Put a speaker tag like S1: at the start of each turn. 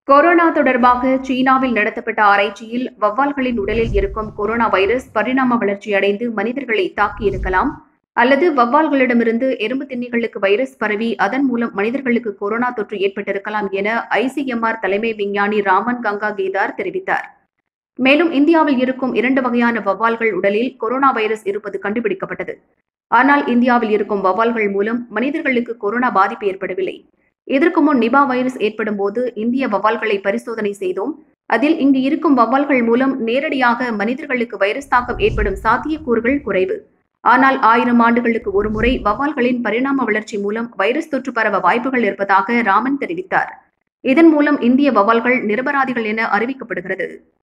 S1: corona தொடர்பாக சீனாவில் நடத்தப்பட்ட ஆராய்ச்சியில் வவ்வால்களின் உடலில் இருக்கும் கொரோனா வைரஸ் பரிணாம வளர்ச்சியடைந்து மனிதர்களை தாக்கியிருக்கலாம் அல்லது வவ்வால்களிடமிருந்து எறும்பு தின்னிகளுக்கு வைரஸ் பரவி அதன் மூலம் மனிதர்களுக்கு கொரோனா தொற்று ஏற்பட்டிருக்கலாம் என ஐசிஎம்ஆர் தலைமை விஞ்ஞானி ராமன் கங்கா கேதார் தெரிவித்தார் மேலும் இந்தியாவில் இருக்கும் இரண்டு வகையான வவ்வால்கள் உடலில் கொரோனா வைரஸ் இருப்பது கண்டுபிடிக்கப்பட்டது ஆனால் இந்தியாவில் இருக்கும் வவ்வால்கள் மூலம் மனிதர்களுக்கு கொரோனா பாதிப்பு ஏற்படவில்லை இதற்கு முன் நிபா வைரஸ் ஏற்படும் போது இந்திய வவ்வால்களை பரிசோதனை செய்தோம் அதில் இங்கு இருக்கும் வவ்வால்கள் மூலம் நேரடியாக மனிதர்களுக்கு வைரஸ் தாக்கம் ஏற்படும் சாத்தியக்கூறுகள் குறைவு ஆனால் ஆயிரம் ஆண்டுகளுக்கு ஒருமுறை வவ்வால்களின் பரிணாம வளர்ச்சி மூலம் வைரஸ் தொற்று பரவ வாய்ப்புகள் இருப்பதாக ராமன் தெரிவித்தார் இதன் மூலம் இந்திய வவ்வால்கள் நிரபராதிகள் என அறிவிக்கப்படுகிறது